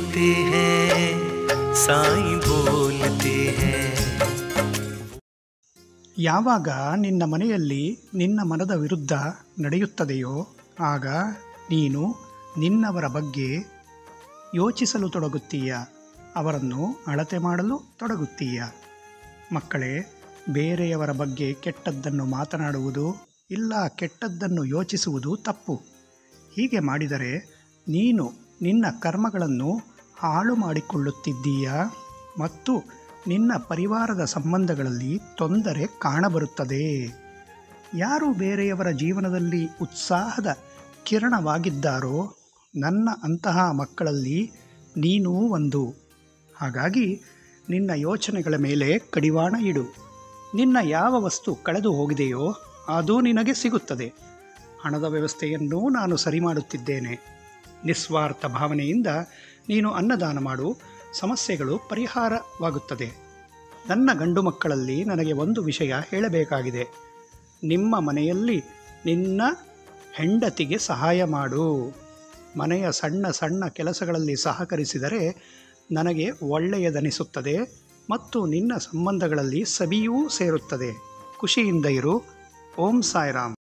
बोलते हैं साईं बोलते हैं ಯಾವಾಗ ನಿನ್ನ ಮನೆಯಲ್ಲಿ ನಿನ್ನ ಮನದ ವಿರುದ್ಧ ನಡೆಯುತ್ತದೆಯೋ ಆಗ ನೀನು ನಿನ್ನವರ ಬಗ್ಗೆ ಯೋಚಿಸಲು ತೊಡಗುತ್ತೀಯ ಅವರನ್ನು ಅಳತೆ ಮಾಡಲು ತೊಡಗುತ್ತೀಯ ಮಕ್ಕಳೇ ಬೇರೆಯವರ ಬಗ್ಗೆ ಕೆಟ್ಟದ್ದನ್ನು ಮಾತನಾಡುವುದು ಇಲ್ಲ ಕೆಟ್ಟದ್ದನ್ನು ಯೋಚಿಸುವುದು ತಪ್ಪು ಹೀಗೆ ಮಾಡಿದರೆ ನೀನು ನಿನ್ನ ಕರ್ಮಗಳನ್ನು ಹಾಳು ಮಾಡಿಕೊಳ್ಳುತ್ತಿದ್ದೀಯಾ ಮತ್ತು ನಿನ್ನ ಪರಿವಾರದ ಸಂಬಂಧಗಳಲ್ಲಿ ತೊಂದರೆ ಕಾಣಬರುತ್ತದೆ ಯಾರು ಬೇರೆಯವರ ಜೀವನದಲ್ಲಿ ಉತ್ಸಾಹದ ಕಿರಣವಾಗಿದ್ದಾರೋ ನನ್ನ ಅಂತಹ ಮಕ್ಕಳಲ್ಲಿ ನೀನೂ ಒಂದು ಹಾಗಾಗಿ ನಿನ್ನ ಯೋಚನೆಗಳ ಮೇಲೆ ಕಡಿವಾಣ ಇಡು ನಿನ್ನ ಯಾವ ವಸ್ತು ಕಳೆದು ಹೋಗಿದೆಯೋ ಅದು ನಿನಗೆ ಸಿಗುತ್ತದೆ ಹಣದ ವ್ಯವಸ್ಥೆಯನ್ನು ನಾನು ಸರಿ ಮಾಡುತ್ತಿದ್ದೇನೆ ನಿಸ್ವಾರ್ಥ ಭಾವನೆಯಿಂದ ನೀನು ಅನ್ನದಾನ ಮಾಡು ಸಮಸ್ಯೆಗಳು ಪರಿಹಾರವಾಗುತ್ತದೆ ನನ್ನ ಗಂಡು ಮಕ್ಕಳಲ್ಲಿ ನನಗೆ ಒಂದು ವಿಷಯ ಹೇಳಬೇಕಾಗಿದೆ ನಿಮ್ಮ ಮನೆಯಲ್ಲಿ ನಿನ್ನ ಹೆಂಡತಿಗೆ ಸಹಾಯ ಮಾಡು ಮನೆಯ ಸಣ್ಣ ಸಣ್ಣ ಕೆಲಸಗಳಲ್ಲಿ ಸಹಕರಿಸಿದರೆ ನನಗೆ ಒಳ್ಳೆಯದನಿಸುತ್ತದೆ ಮತ್ತು ನಿನ್ನ ಸಂಬಂಧಗಳಲ್ಲಿ ಸವಿಯೂ ಸೇರುತ್ತದೆ ಖುಷಿಯಿಂದ ಇರು ಓಂ ಸಾಯಿರಾಮ್